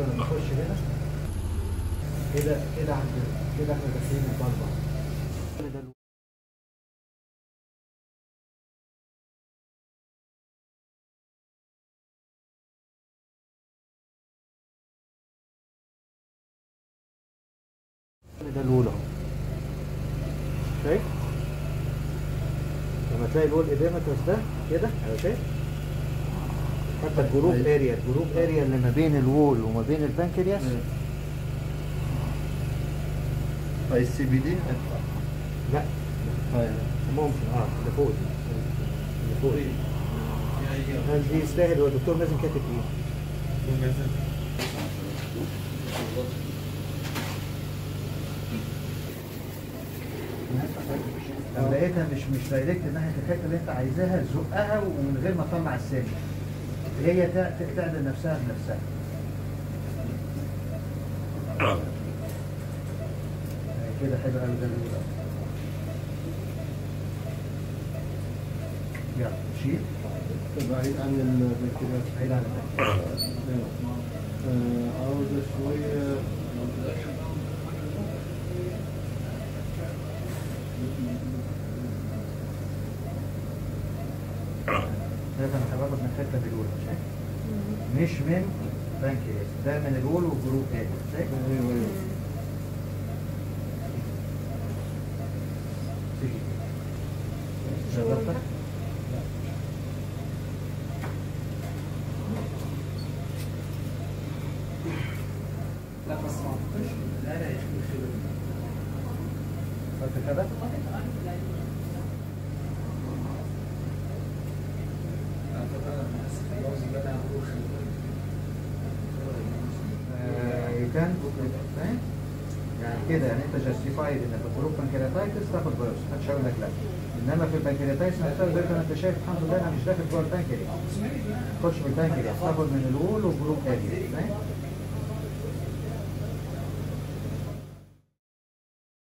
لما نخش هنا كده كده عند كده احنا داخلين الضلمه ده الول اهو شايف لما تلاقي الول اديمترس ده كده اهو شايف حتى الجروب أيوة. اريا الجروب اريا اللي ما بين الوول وما بين البنكرياس هاي السي بي دي لا هاي ممكن اه اللي فوق دي اللي فوق دي هل دي يستاهل هو الدكتور لازم كاتب ايه؟ لو لقيتها مش مش دايركت ناحيه الحته اللي انت عايزاها زقها ومن غير ما تطلع السن هي تع- تعدل نفسها بنفسها كده حلو قوي ده اللي هو. يلا شيل بعيد عن البكتيريا بعيد عن الباقي. عاوزة شوية لازم هربط من الحته دي الاولى شايف؟ مش من بانكرياس ده من الول والجروب تاني شايف؟ ايوه ايوه تيجي شغلتك لا بس ما اعتقدش لا لا يشوف قلت كده؟ كان فاهم؟ يعني كده يعني انت جاستيفايد انك بتروح بانكرياتايتس تاخد بايوس محدش هيقول لك لا انما في البانكرياتايتس نفسها زي ما انت شايف الحمد لله انا مش داخل جوه البانكرياس خش في البانكرياس تاخد من الول وجروب اريا فاهم؟